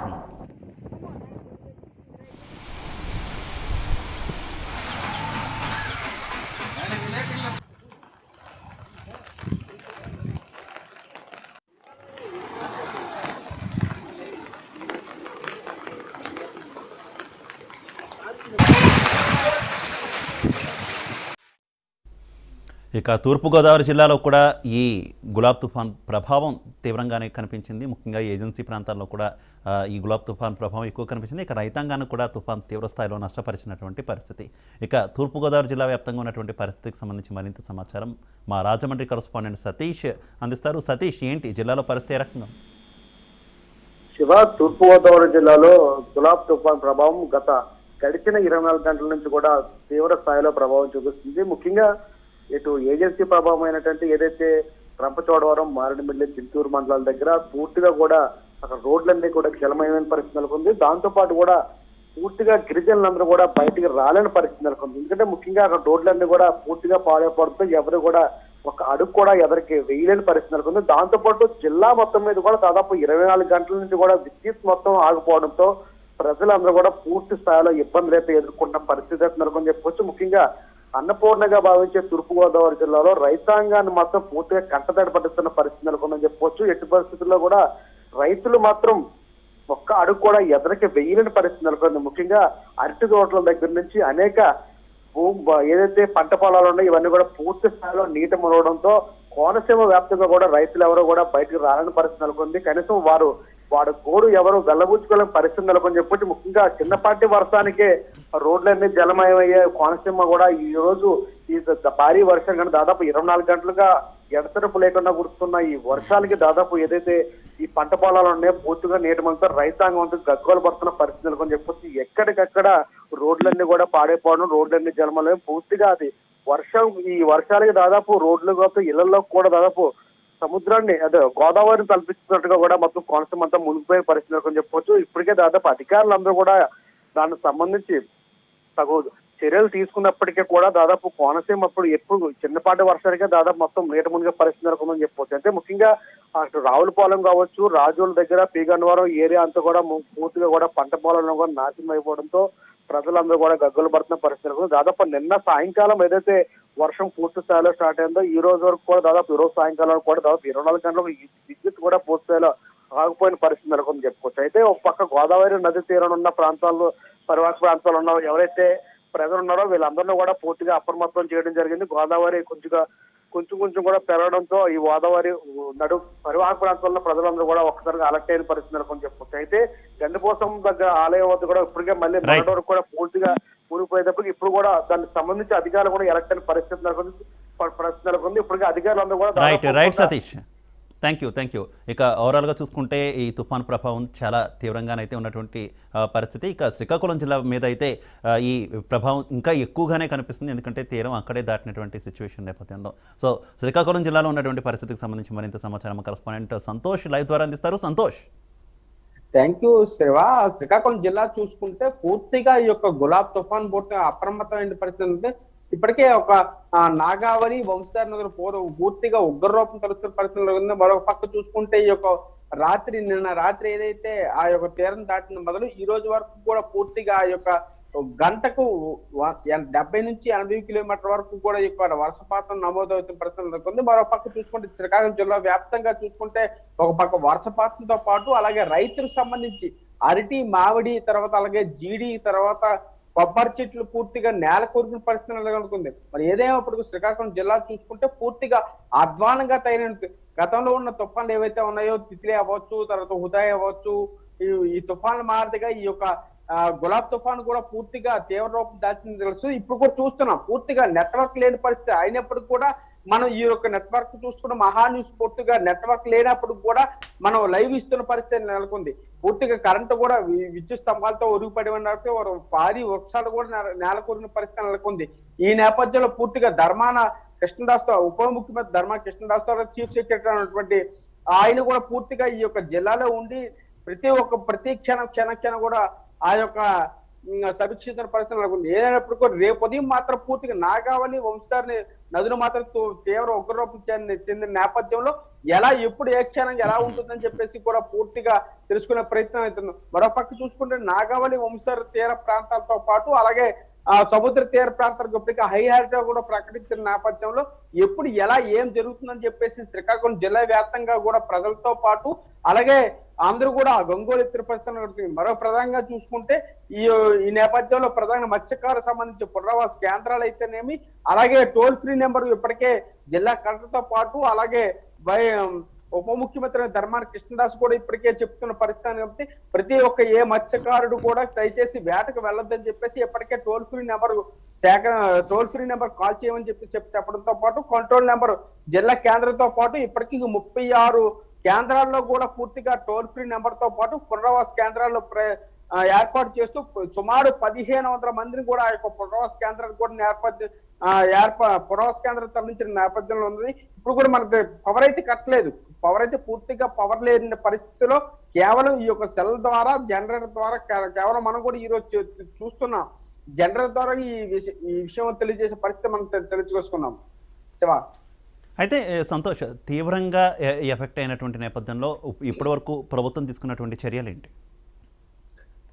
ఇక తూర్పుగోదావరి జిల్లాలో కూడా ఈ గులాబ్ తుఫాన్ ప్రభావం తీవ్రంగానే కనిపించింది ముఖ్యంగా ఈ ఏజెన్సీ ప్రాంతాల్లో కూడా ఆ, ఈ గులాబ్ తుఫాన్ ప్రభావం ఎక్కువ కనిపించింది ఇక రైతాంగాన్ని కూడా తుఫాన్ తీవ్ర స్థాయిలో నష్టపరిచినటువంటి పరిస్థితి ఇక తూర్పుగోదావరి జిల్లా వ్యాప్తంగా ఉన్నటువంటి పరిస్థితికి సంబంధించి మరింత సమాచారం మా రాజమండ్రి కరస్పాండెంట్ సతీష్ అందిస్తారు సతీష్ ఏంటి జిల్లాలో పరిస్థితి ఏ రకంగా ఉంది? శివ తూర్పుగోదావరి జిల్లాలో గులాబ్ తుఫాన్ ప్రభావం గత గడిచిన ఇరవై నాలుగు గంటల నుంచి కూడా తీవ్ర స్థాయిలో ప్రభావం చూపిస్తుంది ముఖ్యంగా ఇటు ఏజెన్సీ ప్రభావం అయినటువంటి ఏదైతే రంపచోడవరం మారేడుమిల్లి చిత్తూరు మండలాల దగ్గర పూర్తిగా కూడా అక్కడ రోడ్లన్నీ కూడా జలమయమైన పరిస్థితి నెలకొంది దాంతో పాటు కూడా పూర్తిగా గిరిజనులందరూ కూడా బయటికి రాలేని పరిస్థితి నెలకొంది ఎందుకంటే ముఖ్యంగా అక్కడ రోడ్లన్నీ కూడా పూర్తిగా పాడైపోవడంతో ఎవరు కూడా ఒక అడుగు కూడా ఎవరికి వేయలేని పరిస్థితి నెలకొంది దాంతో పాటు జిల్లా మొత్తం మీద కూడా దాదాపు ఇరవై నాలుగు గంటల నుంచి కూడా విద్యుత్ మొత్తం ఆగిపోవడంతో ప్రజలందరూ కూడా పూర్తి స్థాయిలో ఇబ్బందులు అయితే ఎదుర్కొంటున్న పరిస్థితి అయితే నెలకొని చెప్పొచ్చు ముఖ్యంగా అన్నపూర్ణగా భావించే తూర్పుగోదావరి జిల్లాలో రైతాంగాన్ని మాత్రం పూర్తిగా కంటతడి పట్టిస్తున్న పరిస్థితి నెలకొందని చెప్పొచ్చు ఎట్టి పరిస్థితుల్లో కూడా రైతులు మాత్రం ఒక్క అడుగు కూడా ఎదరికి వెయ్యలేని పరిస్థితి నెలకొంది ముఖ్యంగా అరటి తోటల దగ్గర నుంచి అనేక భూ- బ- ఏదైతే పంట పొలాలు ఉన్నాయో ఇవన్నీ కూడా పూర్తి స్థాయిలో నీట మునవడంతో కోనసీమ వ్యాప్తంగా కూడా రైతులు ఎవరో కూడా బయటకు రాలని పరిస్థితి నెలకొంది కనీసం వారు వాడు గోడు ఎవరు గల్లబుచ్చుకోలేని పరిస్థితి నెలకొని చెప్పొచ్చు ముఖ్యంగా చిన్నపాటి వర్షానికే రోడ్లన్నీ జలమయమయ్యే కోనసీమ కూడా ఈ రోజు ఈ ద- భారీ వర్షం కానీ దాదాపు ఇరవై నాలుగు గంటలుగా ఎడతెరపు లేకుండా కురుస్తున్న ఈ వర్షాలకి దాదాపు ఏదైతే ఈ పంట పొలాలు ఉన్నాయో పూర్తిగా నీటి మంతా రైతాంగం అంతా గగ్గోలు పడుతున్న పరిస్థితి నెలకొని చెప్పొచ్చు ఎక్కడికక్కడ రోడ్లన్నీ కూడా పాడైపోవడం రోడ్లన్నీ జలమలయం పూర్తిగా అది వర్షం ఈ వర్షాలకి దాదాపు రోడ్లు కాదు ఇళ్లలో కూడా దాదాపు సముద్రాన్ని అదే గోదావరిని తలపిస్తున్నట్టుగా కూడా మొత్తం కోనసీమ అంతా మునిగిపోయే పరిస్థితి నెలకొని చెప్పొచ్చు ఇప్పటికే దాదాపు అధికారులందరూ కూడా దానికి సంబంధించి తగు చర్యలు తీసుకున్నప్పటికీ కూడా దాదాపు కోనసీమ అప్పుడు ఎప్పుడు చిన్నపాటి వర్షానికే దాదాపు మొత్తం నీట మునిగే పరిస్థితి నెలకొందని చెప్పొచ్చు అంటే ముఖ్యంగా అటు రావులపాలెం కావచ్చు రాజోల దగ్గర పీగన్నవరం ఏరియా అంతా కూడా ము- పూర్తిగా కూడా పంట పొలంలో కూడా నాశనం అయిపోవడంతో ప్రజలందరూ కూడా గగ్గలు పడుతున్న పరిస్థితి నెలకొంది దాదాపు నిన్న సాయంకాలం ఏదైతే వర్షం పూర్తి స్థాయిలో స్టార్ట్ అయిందో ఈ రోజు వరకు కూడా దాదాపు ఈ రోజు సాయంకాలం వరకు కూడా దాదాపు ఇరవై నాలుగు గంటలకు ఈ విద్యుత్ కూడా పూర్తి స్థాయిలో ఆగిపోయిన పరిస్థితి నెలకొంది చెప్పుకోవచ్చు అయితే ఒక పక్క గోదావరి నది తీరం ఉన్న ప్రాంతాల్లో పరివాహక ప్రాంతాలు ఉన్న ఎవరైతే ప్రజలు ఉన్నారో వీళ్ళందరినీ కూడా పూర్తిగా అప్రమత్తం చేయడం జరిగింది గోదావరి కొంచెంగా కొంచెం కొంచెం కూడా పెరగడంతో ఈ గోదావరి నడు పరివాహక ప్రాంతాల్లో ప్రజలందరూ కూడా ఒక్కసారిగా అలర్ట్ అయిన పరిస్థితి నెలకొని చెప్పొచ్చు అయితే గండిపోసం దగ్గర ఆలయం వద్ద కూడా ఇప్పటికే మళ్ళీ Right. మొన్నటి వరకు కూడా పూర్తిగా మునిగిపోయేటప్పటికి ఇప్పుడు కూడా దానికి సంబంధించి అధికారులు కూడా ఎలక్ట్ అయిన పరిస్థితి నెలకొంది ప- పరిస్థితి నెలకొంది ఇప్పటికే అధికారులందరూ కూడా రైట్ దాదాపు రైట్ ఒక- Satish thank you thank you ఇక ఓవరాల్గా చూసుకుంటే ఈ తుఫాన్ ప్రభావం చాలా తీవ్రంగానైతే ఉన్నటువంటి ఆ, పరిస్థితి ఇక శ్రీకాకుళం జిల్లా మీద అయితే ఆ, ఈ ప్రభావం ఇంకా ఎక్కువగానే కనిపిస్తుంది ఎందుకంటే తీరం అక్కడే దాటినటువంటి సిచ్యువేషన్ నేపథ్యంలో సో శ్రీకాకుళం జిల్లాలో ఉన్నటువంటి పరిస్థితికి సంబంధించి మరింత సమాచారం కరస్పాండెంట్ సంతోష్ లైవ్ ద్వారా అందిస్తారు సంతోష్ థ్యాంక్ యూ శివ శ్రీకాకుళం జిల్లా చూసుకుంటే పూర్తిగా ఈ యొక్క గులాబ్ తుఫాన్ పూర్తిగా అప్రమత్తమైన పరిస్థితి ఉంది ఇప్పటికే ఒక ఆ, నాగావళి వంశధార నగర్ పూర్వ పూర్తిగా ఉగ్రరూపం తలుస్తున్న పరిస్థితుల్లో ఉంది మరొక పక్క చూసుకుంటే ఈ యొక్క రాత్రి నిన్న రాత్రి ఏదైతే ఆ యొక్క తీరం దాటిన మొదలు ఈ రోజు వరకు కూడా పూర్తిగా ఆ యొక్క గంటకు వ- ఎన్- డెబ్బై నుంచి ఎనభై కిలోమీటర్ వరకు కూడా ఈ యొక్క వర్షపాతం నమోదవుతున్న పరిస్థితి నెలకొంది మరో పక్క చూసుకుంటే శ్రీకాకుళం జిల్లా వ్యాప్తంగా చూసుకుంటే ఒక పక్క వర్షపాతంతో పాటు అలాగే రైతులకు సంబంధించి అరటి మామిడి తర్వాత అలాగే జీడి తర్వాత కొబ్బరి చెట్లు పూర్తిగా నేల కోరిన పరిస్థితి నెలకొంది మరి ఏదేమైనప్పటికీ శ్రీకాకుళం జిల్లా చూసుకుంటే పూర్తిగా అధ్వానంగా తయారైన గతంలో ఉన్న తుఫాన్లు ఏవైతే ఉన్నాయో తిత్లీ అవ్వచ్చు తర్వాత హుదాయ్ అవ్వచ్చు ఈ- ఈ తుఫాన్లు మాదిరిగా ఈ యొక్క ఆ, గులాబ్ తుఫాన్ కూడా పూర్తిగా తీవ్ర రూపం దాల్చింది తెలుసు ఇప్పుడు కూడా చూస్తున్నాం పూర్తిగా నెట్వర్క్ లేని పరిస్థితి అయినప్పటికీ కూడా మనం ఈ యొక్క నెట్వర్క్ చూసుకున్న మహా న్యూస్ పూర్తిగా నెట్వర్క్ లేనప్పుడు కూడా మనం లైవ్ ఇస్తున్న పరిస్థితి నెలకొంది పూర్తిగా కరెంటు కూడా వి- విద్యుత్ స్తంభాలతో ఒరుగుపడి ఉన్నట్టు ఒక భారీ వృక్షాలు కూడా నెల- నేలకూరిన పరిస్థితి నెలకొంది ఈ నేపథ్యంలో పూర్తిగా ధర్మాన కృష్ణదాస్ తో ఉప ముఖ్యమంత్రి ధర్మా కృష్ణదాస్ తో చీఫ్ సెక్రటరీ అయినటువంటి ఆయన కూడా పూర్తిగా ఈ యొక్క జిల్లాలో ఉండి ప్రతి ఒక్క ప్రతి క్షణం క్షణ క్షణం కూడా ఆ యొక్క ఉమ్, సమీక్షించిన పరిస్థితి నెలకొంది ఏదైనప్పుడు కూడా రేపు ఉదయం మాత్రం పూర్తిగా నాగావళి వంశధారిని నదులు మాత్రం తో- తీవ్ర ఉగ్రరూపం చెంది చెందిన నేపథ్యంలో ఎలా ఎప్పుడు ఏ క్షణం ఎలా ఉంటుందని చెప్పేసి కూడా పూర్తిగా తెలుసుకునే ప్రయత్నం అవుతుంది మరో పక్క చూసుకుంటే నాగావళి వంశధార తీర ప్రాంతాలతో పాటు అలాగే ఆ సముద్ర తీర ప్రాంతాలకు ఇప్పటికీ హై అలర్ట్ కూడా ప్రకటించిన నేపథ్యంలో ఎప్పుడు ఎలా ఏం జరుగుతుందని చెప్పేసి శ్రీకాకుళం జిల్లా వ్యాప్తంగా కూడా ప్రజలతో పాటు అలాగే అందరూ కూడా గంగోళి తిరుపతి నడుస్తుంది మరో ప్రధానంగా చూసుకుంటే ఈ ఈ నేపథ్యంలో ప్రధాన మత్స్యకారు సంబంధించి పునరావాస కేంద్రాలు అయితేనేమి అలాగే టోల్ ఫ్రీ నెంబర్ ఇప్పటికే జిల్లా కలెక్టర్తో పాటు అలాగే బై ఉప ముఖ్యమంత్రి ధర్మాన కృష్ణదాస్ కూడా ఇప్పటికే చెప్తున్న పరిస్థితి కాబట్టి ప్రతి ఒక్క ఏ మత్స్యకారుడు కూడా దయచేసి వేటకు వెళ్ళొద్దని చెప్పేసి ఇప్పటికే టోల్ ఫ్రీ నెంబర్ శాఖ టోల్ ఫ్రీ నెంబర్ కాల్ చేయమని చెప్పి చెప్పి చెప్పడంతో పాటు కంట్రోల్ నెంబర్ జిల్లా కేంద్రంతో పాటు ఇప్పటికీ ముప్పై ఆరు కేంద్రాల్లో కూడా పూర్తిగా టోల్ ఫ్రీ నెంబర్ తో పాటు పునరావాస కేంద్రాల్లో ప్ర- ఆ, ఏర్పాటు చేస్తూ సుమారు పదిహేను వందల మందిని కూడా ఆ యొక్క పునరావాస కేంద్రాలు కూడా ఏర్పాటు ఆ, ఏర్పా పునరావాస కేంద్రం తరలించిన నేపథ్యంలో ఉంది ఇప్పుడు కూడా మనకి పవర్ అయితే కట్టలేదు పవర్ అయితే పూర్తిగా పవర్ లేని పరిస్థితిలో కేవలం ఈ యొక్క సెల్ ద్వారా జనరేటర్ ద్వారా కే- కేవలం మనం కూడా ఈ రోజు చూ- చూస్తున్నాం జనరేటర్ ద్వారా ఈ విష- ఈ విషయం తెలియజేసే పరిస్థితి మనం తె- తెలుసుకొసుకున్నాం శివా అయితే ఏ, సంతోష్ తీవ్రంగా ఎ- ఎఫెక్ట్ అయినటువంటి నేపథ్యంలో ఇప్పటి వరకు ప్రభుత్వం తీసుకున్నటువంటి చర్యలు ఏంటి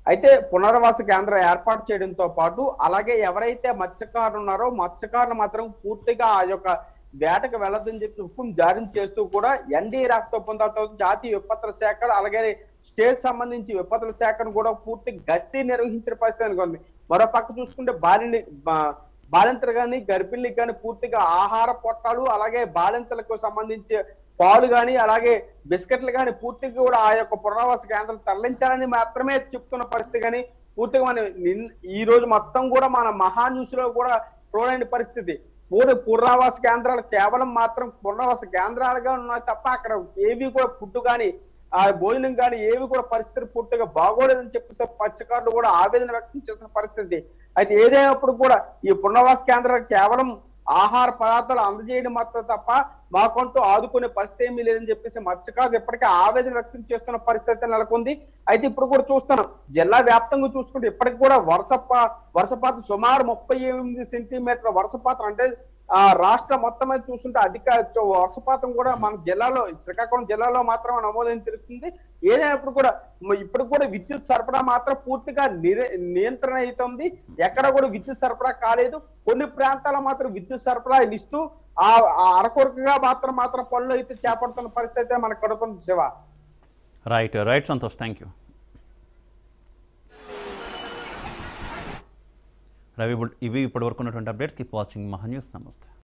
అయితే పునరావాస కేంద్రం ఏర్పాటు చేయడంతో పాటు అలాగే ఎవరైతే మత్స్యకారులు ఉన్నారో మత్స్యకారులు మాత్రం పూర్తిగా ఆ యొక్క వేటకు వెళ్ళొద్దని చెప్పి హుకుం జారీ చేస్తూ కూడా ఎన్డీ రాష్ట్ర ఒప్పందాలతో జాతీయ విపత్తుల శాఖ అలాగే స్టేట్ సంబంధించి విపత్తుల శాఖను కూడా పూర్తి గస్తీ నిర్వహించిన పరిస్థితి అనుకుంది మరో పక్క చూసుకుంటే బాలిని బా- బాలింతలు కానీ గర్భిణీలకు కానీ పూర్తిగా ఆహార పొట్టాలు అలాగే బాలింతలకు సంబంధించి పాలు కానీ అలాగే బిస్కెట్లు కానీ పూర్తిగా కూడా ఆ యొక్క పునరావాస కేంద్రం తరలించాలని మాత్రమే చెప్తున్న పరిస్థితి కానీ పూర్తిగా మన నిన్- ఈ రోజు మొత్తం కూడా మన మహా న్యూస్ లో కూడా చూడని పరిస్థితి పూర్తి పునరావాస కేంద్రాలు కేవలం మాత్రం పునరావాస కేంద్రాలుగా ఉన్నాయి తప్ప అక్కడ ఏవి కూడా ఫుడ్ కానీ ఆ భోజనం కానీ ఏవి కూడా పరిస్థితి పూర్తిగా బాగోలేదని చెప్తే పచ్చకారులు కూడా ఆవేదన వ్యక్తం చేసిన పరిస్థితి అయితే ఏదైనప్పుడు కూడా ఈ పునర్వాస కేంద్రాలు కేవలం ఆహార పదార్థాలు అందజేయడం మాత్రం తప్ప మాకంటూ ఆదుకునే పరిస్థితి ఏమీ లేదని చెప్పేసి మత్స్యకారులు ఇప్పటికే ఆవేదన వ్యక్తం చేస్తున్న పరిస్థితి నెలకొంది అయితే ఇప్పుడు కూడా చూస్తున్నాం జిల్లా వ్యాప్తంగా చూసుకుంటే ఇప్పటికి కూడా వర్షపా వర్షపాతం సుమారు ముప్పై ఎనిమిది సెంటీమీటర్ల వర్షపాతం అంటే ఆ రాష్ట్ర మొత్తం మీద చూస్తుంటే అధిక వర్షపాతం కూడా మన జిల్లాలో శ్రీకాకుళం జిల్లాలో మాత్రం నమోదైన తెలుస్తుంది ఏదైనప్పుడు కూడా మ- ఇప్పుడు కూడా విద్యుత్ సరఫరా మాత్రం పూర్తిగా నిర- నియంత్రణ అవుతుంది ఎక్కడ కూడా విద్యుత్ సరఫరా కాలేదు కొన్ని ప్రాంతాల్లో మాత్రం విద్యుత్ సరఫరా ఇస్తూ ఆ ఆ అరకొరకుగా మాత్రం మాత్రం పనులు అయితే చేపడుతున్న పరిస్థితి అయితే మనకు కడుతుంది Shiva right right Santosh thank you Ravi బుల్- ఇవి ఇప్పటివరకు ఉన్నటువంటి updates keep watching Maha news నమస్తే